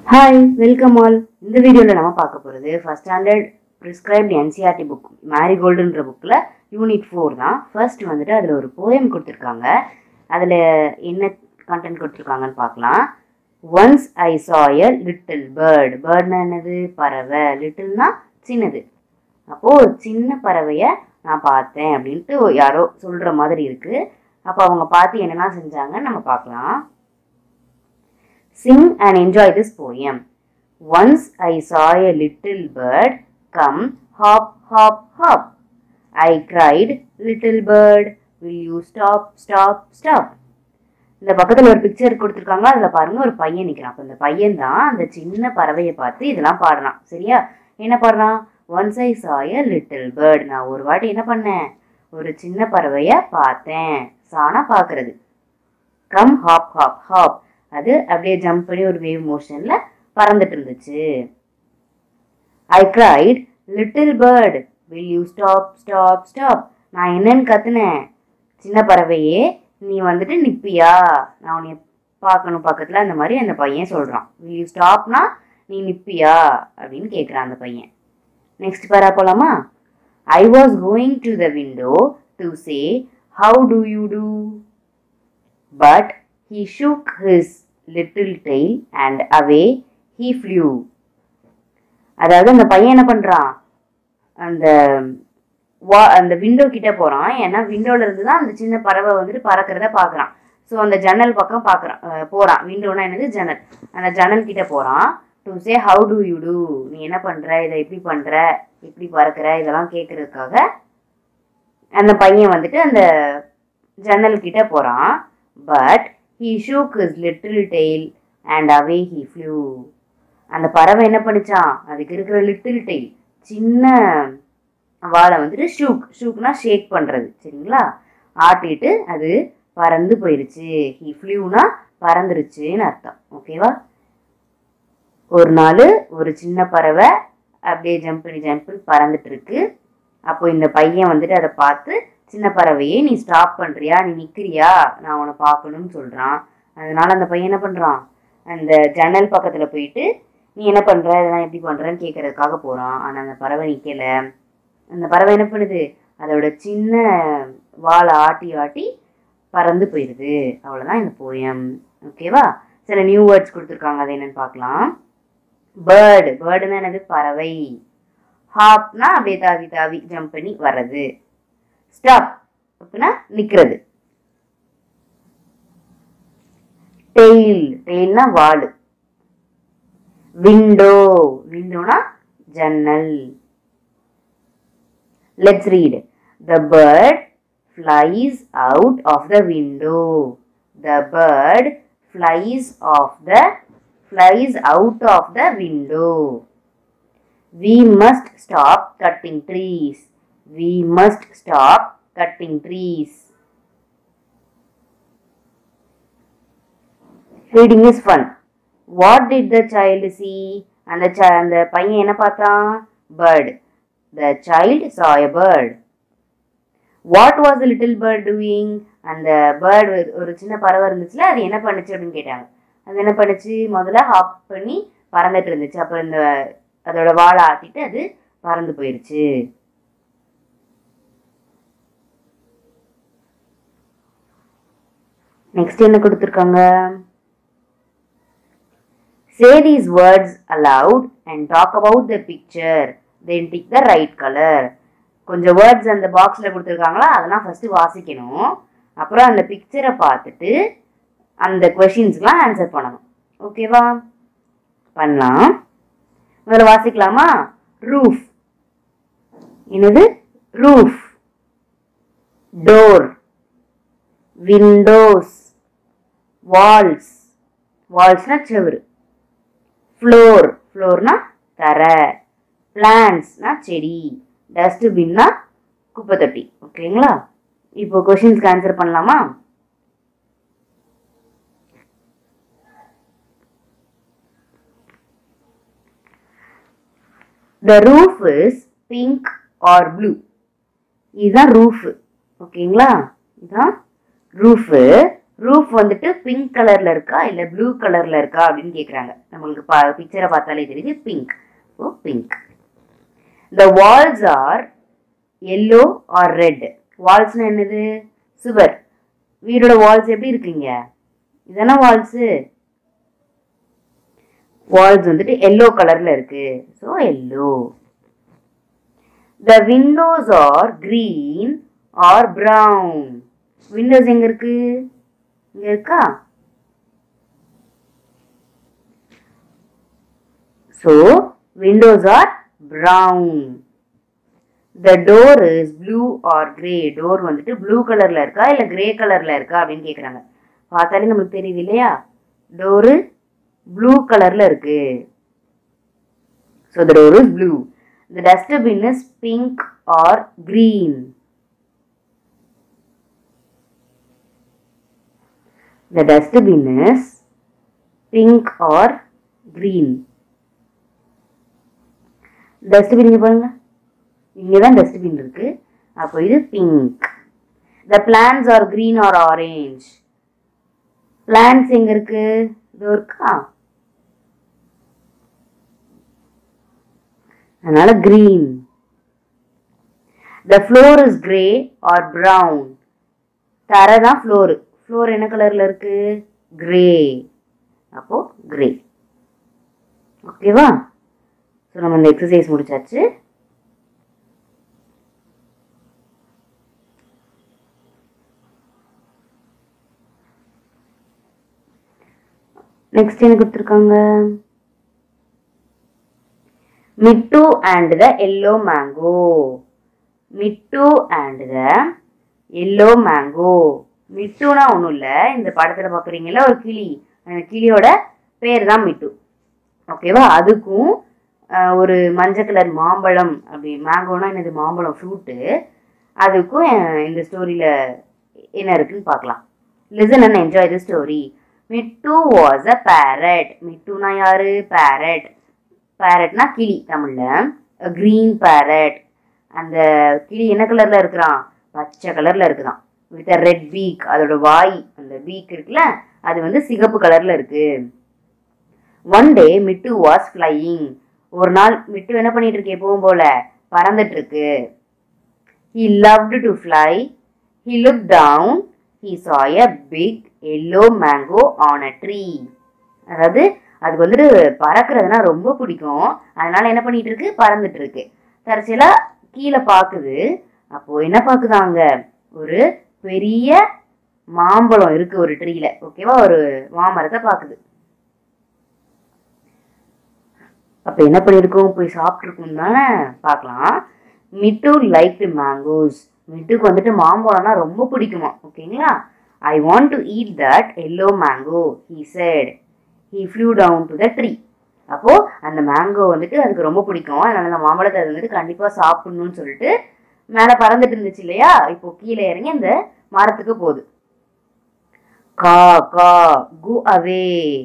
Hi welcome all இந்த வீடியோவில் நம்ம பார்க்க போகிறது first standard prescribed NCERT book மேரிகோல்டுன்ற புக்கில் யூனிட் ஃபோர் தான் ஃபர்ஸ்ட் வந்துட்டு அதில் ஒரு போயம் கொடுத்துருக்காங்க அதில் என்ன கண்டென்ட் கொடுத்துருக்காங்கன்னு பார்க்கலாம் once I saw a little bird பேர்ட்னா என்னது பறவை லிட்டில்னா சின்னது அப்போது ஒரு சின்ன பறவையை நான் பார்த்தேன் அப்படின்ட்டு யாரோ சொல்கிற மாதிரி இருக்குது அப்போ அவங்க பார்த்து என்னெல்லாம் செஞ்சாங்கன்னு நம்ம பார்க்கலாம் Sing and enjoy this poem. Once I saw a little bird come hop, hop, hop. I cried, little bird, will you stop, stop, stop? இந்த பக்கத்தில் ஒரு பிக்சர் கொடுத்துருக்காங்க அதில் பாருங்க ஒரு பையன் நிற்கிறான் அப்போ இந்த பையன் தான் அந்த சின்ன பறவையை பார்த்து இதெல்லாம் பாடுறான் சரியா என்ன பாடுறான் ஒன்ஸ் ஐ சாய லிட்டில் பேர்ட் நான் ஒரு வாட்டி என்ன பண்ணேன் ஒரு சின்ன பறவையை பார்த்தேன் சானா பார்க்கறது கம் ஹாப் ஹாப் ஹாப் அது அப்படியே ஜம்ப் பண்ணி ஒரு வேவ் மோஷன்ல பறந்துட்டு இருந்துச்சு I cried little bird will you stop stop stop நான் என்னன்னு கத்துனேன் சின்ன பறவையே நீ வந்துட்டு நிப்பியா நான் உன்னை பார்க்கணும் பக்கத்தில் அந்த மாதிரி அந்த பையன் சொல்கிறான் வில் யூ ஸ்டாப்னா நீ நிப்பியா அப்படின்னு கேட்குறான் அந்த பையன் நெக்ஸ்ட் பேரா போலாமா I was going to the window to say how do you do but he shook his little tail and away he flew அதாவது அந்த பையன் என்ன பண்றான் அந்த வா அந்த விண்டோ கிட்ட போறான் ஏன்னா விண்டோல இருந்து தான் அந்த சின்ன பறவை வந்துட்டு பறக்கிறத பார்க்கறான் ஸோ அந்த ஜன்னல் பக்கம் பார்க்கறான் அஹ் போறான் விண்டோனா என்னது ஜன்னல் அந்த ஜன்னல் கிட்ட போறான் to say how do you do நீ என்ன பண்ற இதை எப்படி பண்ற எப்படி பறக்கிற இதெல்லாம் கேட்கறதுக்காக அந்த பையன் வந்துட்டு அந்த ஜன்னல் கிட்ட போறான் but he shook his little tail and away he flew அந்த பறவை என்ன பண்ணிச்சான் அதுக்கு இருக்கிற லிட்டில் டெய்ல் சின்ன வாழை வந்துட்டு ஷூக் ஷூக்னா ஷேக் பண்ணுறது சரிங்களா ஆட்டிட்டு அது பறந்து போயிருச்சு ஹீ ஃப்ளூனா பறந்துருச்சுன்னு அர்த்தம் ஓகேவா ஒரு நாள் ஒரு சின்ன பறவை அப்படியே ஜம்ப் பண்ணி ஜம்ப் பண்ணி பறந்துட்டு இருக்கு அப்போ இந்த பையன் வந்துட்டு அதை பார்த்து சின்ன பறவையே நீ ஸ்டாப் பண்றியா நீ நிக்கிறியா நான் உன்னை பார்க்கணும்னு சொல்றான் அதனால அந்த பையன் என்ன பண்றான் அந்த ஜன்னல் பக்கத்துல போயிட்டு நீ என்ன பண்ற இதெல்லாம் எப்படி பண்றன்னு கேட்கறதுக்காக போறான் ஆனா அந்த பறவை நிக்கல அந்த பறவை என்ன பண்ணுது அதோட சின்ன வாழை ஆட்டி ஆட்டி பறந்து போயிடுது அவ்வளோதான் இந்த போயம் ஓகேவா சில நியூ வேர்ட்ஸ் கொடுத்துருக்காங்க அது என்னன்னு பார்க்கலாம் பேர்டு பேர்டுன்னா என்னது பறவை ஹாப்னா அப்படியே தாவி தாவி ஜம்ப் பண்ணி வர்றது ஸ்டாப் அப்படின்னா நிக்கிறது டெய்ல் டெய்ல்னா வால் விண்டோ விண்டோனா ஜன்னல் let's read the bird flies out of the window the bird flies of the flies out of the window We must stop cutting trees. We must stop cutting trees. Reading is fun. What did the child see? அந்த chi- அந்த பையன் என்ன பார்த்தான் bird. The child saw a bird. What was the little bird doing? அந்த bird ஒரு- ஒரு சின்ன பறவை இருந்துச்சுல அது என்ன பண்ணுச்சு அப்படின்னு கேட்டாங்க அது என்ன பண்ணுச்சு முதல்ல ஹாப் பண்ணி பறந்துட்டு இருந்துச்சு அப்புறம் இந்த அதோட வாழை ஆட்டிட்டு அது பறந்து போயிருச்சு நெக்ஸ்ட் என்ன கொடுத்துருக்காங்க say these words aloud and talk about the picture then tick the right colour கொஞ்சம் வேர்ட்ஸ் அந்த பாக்ஸில் கொடுத்துருக்காங்களா அதெல்லாம் ஃபஸ்ட்டு வாசிக்கணும் அப்புறம் அந்த பிக்சரை பார்த்துட்டு அந்த கொஷின்ஸ்க்குலாம் ஆன்சர் பண்ணணும் ஓகேவா பண்ணலாம் முதல்ல வாசிக்கலாமா ரூஃப் என்னது ரூஃப் டோர் விண்டோஸ் வால்ஸ் வால்ஸ்னா செவுரு ஃப்ளோர் ஃப்ளோர்னா தரை பிளான்ஸ்னா செடி டஸ்ட்பின்னா குப்பை தொட்டி ஓகேங்களா இப்போ கொஷின்ஸ்க்கு ஆன்சர் பண்ணலாமா the roof is pink or blue இதுதான் ரூஃப் ஓகேங்களா இதுதான் ரூஃபு ரூஃப் வந்துட்டு பிங்க் கலர்ல இருக்கா இல்ல ப்ளூ கலர்ல இருக்கா அப்படின்னு கேக்குறாங்க நம்மளுக்கு பா பிக்சரை பார்த்தாலே தெரியுது pink oh pink the walls are yellow or red வால்ஸ்னா என்னது சுவர் வீடோட வால்ஸ் எப்படி இருக்குங்க இதானே வால்ஸு வால்ஸ் வந்துட்டு எல்லோ கலர்ல இருக்கு so yellow the windows are green or brown windows எங்க இருக்கு இங்க இருக்கா so windows are brown the door is blue or grey door வந்துட்டு ப்ளூ கலர்ல இருக்கா இல்ல கிரே கலர்ல இருக்கா அப்படின்னு கேக்குறாங்க பார்த்தாலே நமக்கு தெரியுது இல்லையா டோரு ப்ளூ கலர்ல இருக்கு so the door is blue the dustbin is pink or green The dustbin is pink or green. Dustbin இங்க பாருங்க இங்கே தான் டஸ்ட்பின் இருக்கு அப்போ இது pink the plants are green or orange plants எங்க இருக்கு இதோ இருக்கா அதனால green the floor is grey or brown தரை தான் ஃப்ளோரு ஃப்ளோர் என்ன கலர்ல இருக்கு கிரே அப்போ கிரே ஓகேவா ஸோ நம்ம இந்த எக்ஸசைஸ் முடிச்சாச்சு நெக்ஸ்ட் என்ன கொடுத்துருக்காங்க Mittu and the yellow mango Mittu and the yellow mango மிட்டுனா ஒன்றும் இல்லை இந்த படத்தில் பார்க்குறீங்களா ஒரு கிளி அந்த கிளியோட பேர் தான் மிட்டு ஓகேவா அதுக்கும் ஆஹ், ஒரு மஞ்சள் கலர் மாம்பழம் அப்படி மேங்கோனா என்னது மாம்பழம் ஃப்ரூட்டு அதுக்கும் அஹ், இந்த ஸ்டோரியில் என்ன இருக்குன்னு பார்க்கலாம் listen and enjoy the story Mittu was a parrot மிட்டுனா யாரு பேரட் பேரட்னா கிளி தமிழில் க்ரீன் பேரட் அந்த கிளி என்ன கலரில் இருக்கிறான் பச்சை கலரில் இருக்குதான் வித் ரெட் பீக் அதோட வாய் அந்த பீக் இருக்குல்ல அது வந்து சிகப்பு கலரில் இருக்கு one day Mittu was flying ஒரு நாள் மிட்டு என்ன பண்ணிட்டு இருக்கு எப்பவும் போல பறந்துட்டு இருக்கு he loved to fly he look down he saw a big yellow mango on a tree அதாவது அதுக்கு வந்துட்டு பறக்கிறதுனா ரொம்ப பிடிக்கும் அதனால என்ன பண்ணிட்டு இருக்கு பறந்துட்டு இருக்கு தற்செயலா கீழே பார்க்குது அப்போ என்ன பார்க்குதாங்க ஒரு பெரிய மாம்பழம் இருக்கு ஒரு ட்ரீல ஓகேவா ஒரு மாமரத்தை பார்க்குது அப்போ என்ன பண்ணியிருக்கோம் போய் சாப்பிட்ருக்கோம் தானே பார்க்கலாம் மிட்டு லைக் மேங்கோஸ் மிட்டுக்கு வந்துட்டு மாம்பழம்னா ரொம்ப பிடிக்குமா ஓகேங்களா I want to eat that yellow mango he said he flew down to the tree அப்போ அந்த மேங்கோ வந்துட்டு அதுக்கு ரொம்ப பிடிக்கும் அதனால அந்த மாம்பழத்தை அது வந்துட்டு கண்டிப்பா சாப்பிடணும்னு சொல்லிட்டு மேலே பறந்துட்டு இருந்துச்சு இல்லையா இப்போ கீழே இறங்கி அந்த மரத்துக்கு போகுது caw caw go away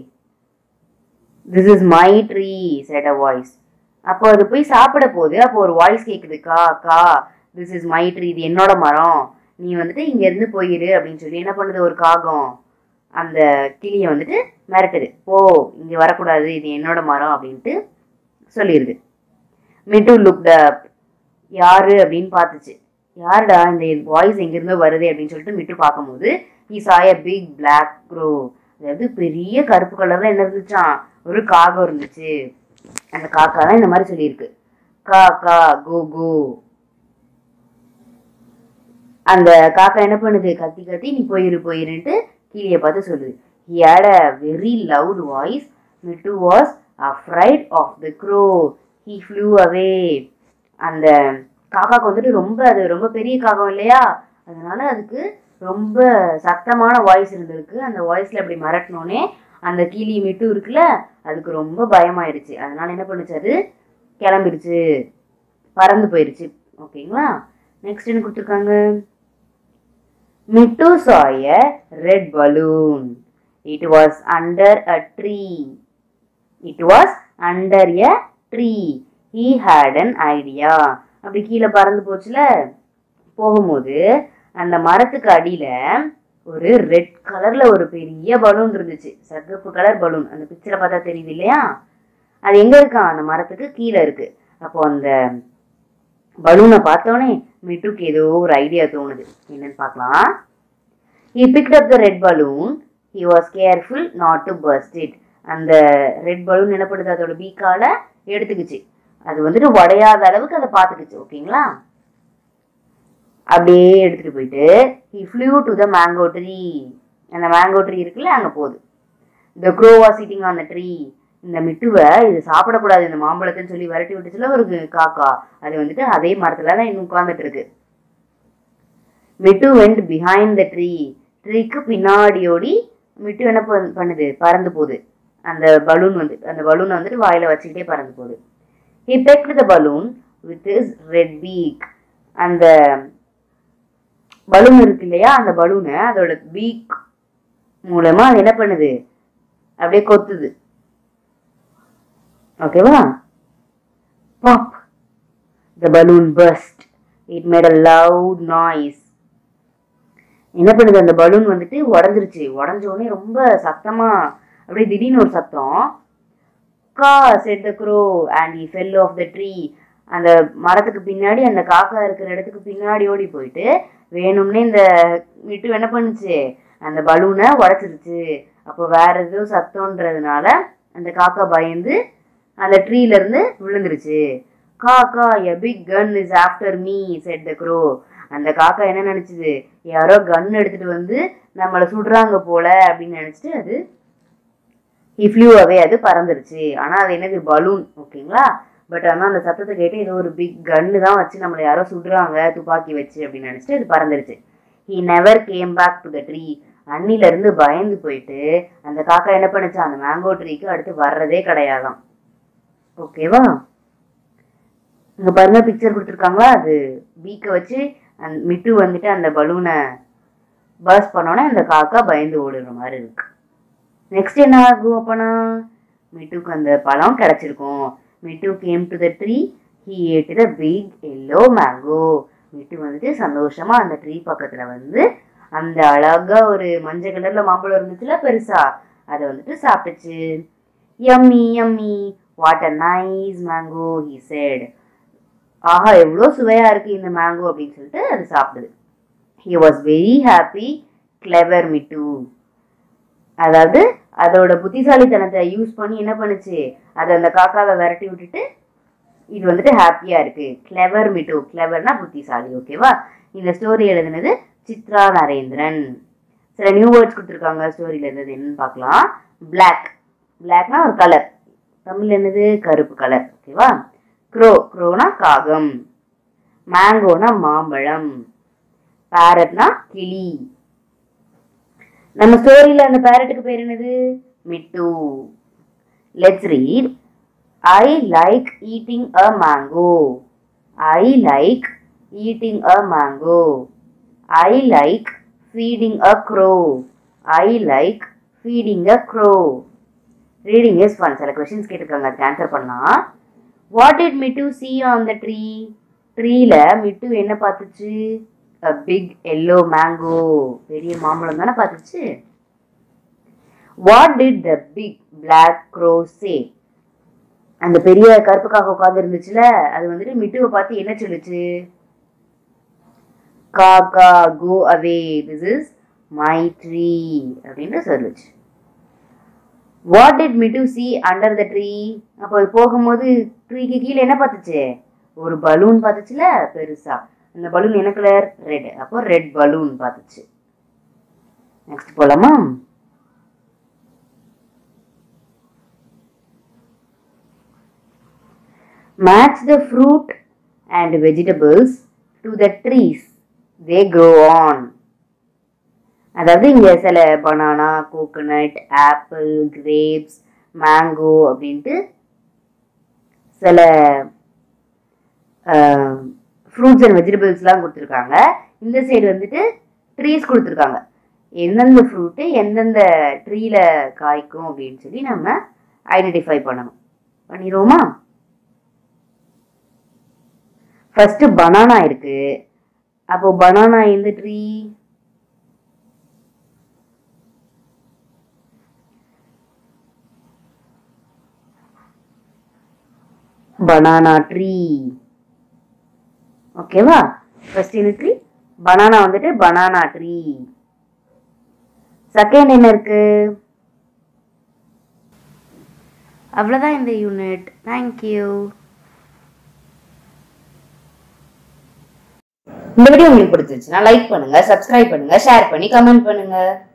this is my tree said a voice அப்போ அது போய் சாப்பிட போகுது அப்போ ஒரு வாய்ஸ் கேட்குது கா கா திஸ் இஸ் மை ட்ரீ இது என்னோட மரம் நீ வந்துட்டு இங்க இருந்து போயிரு அப்படின்னு சொல்லி என்ன பண்ணுது ஒரு காகம் அந்த கிளியை வந்துட்டு மிரட்டுது போ இங்க வரக்கூடாது இது என்னோட மரம் அப்படின்ட்டு சொல்லிடுது மிட்டு லுக் அப் யாரு அப்படின்னு பார்த்துச்சு யாருடா இந்த வாய்ஸ் எங்கிருந்தோ வருது அப்படின்னு சொல்லிட்டு மிட்டு பார்க்கும்போது he saw a big black crow அதாவது பெரிய கருப்பு கலர்ல என்ன இருந்துச்சான் ஒரு காகம் இருந்துச்சு அந்த காக்கா தான் இந்த மாதிரி சொல்லியிருக்கு கா கா கோ கோ அந்த காக்கா என்ன பண்ணுது கத்தி கத்தி நீ போயிரு போயிருன்ட்டு கீழே பார்த்து சொல்லுது he had a very loud voice Mittu was afraid of the crow he flew away அந்த காக்காக்கு வந்துட்டு ரொம்ப அது ரொம்ப பெரிய காகம் இல்லையா அதனால அதுக்கு ரொம்ப சத்தமான வாய்ஸ் இருந்திருக்கு அந்த வாய்ஸ்ல அப்படி மிரட்டினோடனே அந்த கிளி மிட்டு இருக்குல்ல அதுக்கு ரொம்ப பயமாயிடுச்சு அதனால என்ன பண்ணுச்சு அது கிளம்பிடுச்சு பறந்து போயிடுச்சு ஓகேங்களா நெக்ஸ்ட் என்ன கொடுத்துருக்காங்க Mittu saw a red balloon it was under a tree it was under a tree he had an idea அப்படி கீழே பறந்து போச்சுல போகும்போது அந்த மரத்துக்கு அடியில ஒரு ரெட் கலர்ல ஒரு பெரிய பலூன் இருந்துச்சு சகப்பு கலர் பலூன் அந்த பிக்சரை பார்த்தா தெரியுது இல்லையா அது எங்க இருக்கா அந்த மரத்துக்கு கீழே இருக்கு அப்போ அந்த பலூனை பார்த்தோன்னே மிட்டுக்கு ஏதோ ஒரு ஐடியா தோணுது என்னன்னு பார்க்கலாம் he picked up the red balloon he was careful not to burst it அந்த ரெட் பலூன் என்ன பண்ணுது அதோட பீக்கால எடுத்துக்கிச்சு அது வந்துட்டு உடையாத அளவுக்கு அதை பார்த்துக்குச்சு ஓகேங்களா அப்படியே எடுத்துட்டு போயிட்டு he flew to the mango tree அந்த மேங்கோ ட்ரீ இருக்குல்ல அங்க போகுது the crow was sitting on the tree இந்த மிட்டுவை இது சாப்பிடக்கூடாது இந்த மாம்பழத்தைன்னு சொல்லி விரட்டி விட்டுச்சுல ஒரு காக்கா அது வந்துட்டு அதே மரத்துல தான் இன்னும் உட்கார்ந்துட்டு இருக்கு Mittu went behind the tree ட்ரீக்கு பின்னாடி ஓடி மிட்டு என்ன பண்- பண்ணுது பறந்து போகுது அந்த பலூன் வந்து அந்த பலூனை வந்துட்டு வாயில வச்சுக்கிட்டே பறந்து போகுது he pecked the balloon with his red beak அந்த பலூன் இருக்கு இல்லையா அந்த பலூனை அதோட பீக் மூலமா அது என்ன பண்ணுது அப்படியே கொத்துது ஓகேவா pop the balloon burst it made a loud noise என்ன பண்ணுது அந்த பலூன் வந்துட்டு உடஞ்சிருச்சு உடஞ்ச உடனே ரொம்ப சத்தமா அப்படியே திடீர்னு ஒரு சத்தம் caw said the crow and he fell off the tree அந்த மரத்துக்கு பின்னாடி அந்த காக்கா இருக்கிற இடத்துக்கு பின்னாடி ஓடி போயிட்டு வேணும்னே இந்த மிட்டு என்ன பண்ணுச்சு அந்த பலூனை உடைச்சிருச்சு அப்போ வேற ஏதோ சத்தம்ன்றதுனால அந்த காக்கா பயந்து அந்த ட்ரீல இருந்து விழுந்துருச்சு காக்கா a big gun is after me said the crow அந்த காக்கா என்ன நினைச்சுது யாரோ கன் எடுத்துட்டு வந்து நம்மளை சுடுறாங்க போல அப்படின்னு நினைச்சிட்டு அது ஹி ஃப்ளூ அவே அது பறந்துருச்சு ஆனா அது என்னது பலூன் ஓகேங்களா பட் ஆனால் அந்த சத்தத்தை கேட்டு ஏதோ ஒரு பிக் கன்னு தான் வச்சு நம்மளை யாரோ சுடுறாங்க துப்பாக்கி வச்சு அப்படின்னு நினைச்சிட்டு அது பறந்துருச்சு he never came back to the tree அன்னில இருந்து பயந்து போயிட்டு அந்த காக்கா என்ன பண்ணுச்சு அந்த மேங்கோ ட்ரீக்கு அடுத்து வர்றதே கிடையாதாம் ஓகேவா இங்க பாருங்க பிக்சர் கொடுத்துருக்காங்களா அது பீக்கை வச்சு அந்த மிட்டு வந்துட்டு அந்த பலூனை பர்ஸ் பண்ணோன்னே அந்த காக்கா பயந்து ஓடுற மாதிரி இருக்கு நெக்ஸ்ட் என்ன ஆகும் அப்பனா மிட்டுக்கு அந்த பழம் கிடைச்சிருக்கும் Mittu came to the tree he ate the big yellow mango Mittu வந்துட்டு சந்தோஷமா அந்த ட்ரீ பக்கத்துல வந்து அந்த அழகா ஒரு மஞ்சள் கலர்ல மாம்பழம் இருந்துச்சுல பெருசா அதை வந்துட்டு சாப்பிட்டுச்சு yummy yummy what a nice mango he said ஆஹா எவ்வளோ சுவையா இருக்கு இந்த மேங்கோ அப்படின்னு சொல்லிட்டு அது சாப்பிடுது he was very happy clever Mittu அதாவது அதோட புத்திசாலித்தனத்தை யூஸ் பண்ணி என்ன பண்ணுச்சு அது அந்த காக்காவை விரட்டி விட்டுட்டு இது வந்துட்டு ஹாப்பியா இருக்கு கிளவர் மிட்டு கிளவர்னா புத்திசாலி ஓகேவா இந்த ஸ்டோரி எழுதுனது சித்ரா நரேந்திரன் சில நியூ வேர்ட்ஸ் கொடுத்துருக்காங்க ஸ்டோரியில் இருந்தது என்னன்னு பார்க்கலாம் பிளாக் பிளாக்னா ஒரு கலர் தமிழ் என்னது கருப்பு கலர் ஓகேவா க்ரோ க்ரோனா காகம் மேங்கோனா மாம்பழம் பேரட்னா கிளி நம்ம ஸ்டோரியில அந்த பேரட்டுக்கு பேர் என்னது Mittu let's read I like eating a mango I like eating a mango I like feeding a crow I like feeding a crow reading is fun சில கொஷின்ஸ் கேட்டிருக்காங்க அதுக்கு ஆன்சர் பண்ணலாம் what did Mittu see on the tree ட்ரீல மிட்டு என்ன பார்த்துச்சு a big yellow mango பெரிய மாம்பழம் தானே பார்த்துச்சு what did the big black crow say அந்த பெரிய கருப்புக்காக உட்கார்ந்து இருந்துச்சுல அது வந்துட்டு மிட்டுவை பார்த்து என்ன சொல்லுச்சு காக்கா go away this is my tree அப்படின்னு சொல்லுச்சு what did Mittu see under the tree அப்போ அது போகும்போது ட்ரீக்கு கீழே என்ன பார்த்துச்சு ஒரு பலூன் பார்த்துச்சுல பெருசா அந்த பலூன் என்ன கலர் ரெட் அப்போ ரெட் பலூன் பார்த்துச்சு நெக்ஸ்ட் போலாமா match the fruit and vegetables to the trees they grow on அதாவது இங்க சில banana coconut apple grapes mango அப்படின்ட்டு சில ஃப்ரூட்ஸ் அண்ட் வெஜிடபிள்ஸ்லாம் கொடுத்துருக்காங்க இந்த சைடு வந்துட்டு ட்ரீஸ் கொடுத்துருக்காங்க எந்தெந்த ஃப்ரூட்டு எந்தெந்த ட்ரீல காய்க்கும் அப்படின்னு சொல்லி நம்ம ஐடென்டிஃபை பண்ணணும் பண்ணிடுவோமா ஃபர்ஸ்ட் பனானா இருக்கு அப்போ பனானா எந்த ட்ரீ பனானா ட்ரீ ஓகேவா ஃபர்ஸ்ட் ட்ரீ பனானா வந்துட்டு பனானா ட்ரீ செகண்ட் என்ன இருக்கு அவ்வளோதான் இந்த யூனிட் தேங்க்யூ இந்த வீடியோ உங்களுக்கு பிடிச்சிருச்சுன்னா லைக் பண்ணுங்க சப்ஸ்கிரைப் பண்ணுங்க ஷேர் பண்ணி கமெண்ட் பண்ணுங்க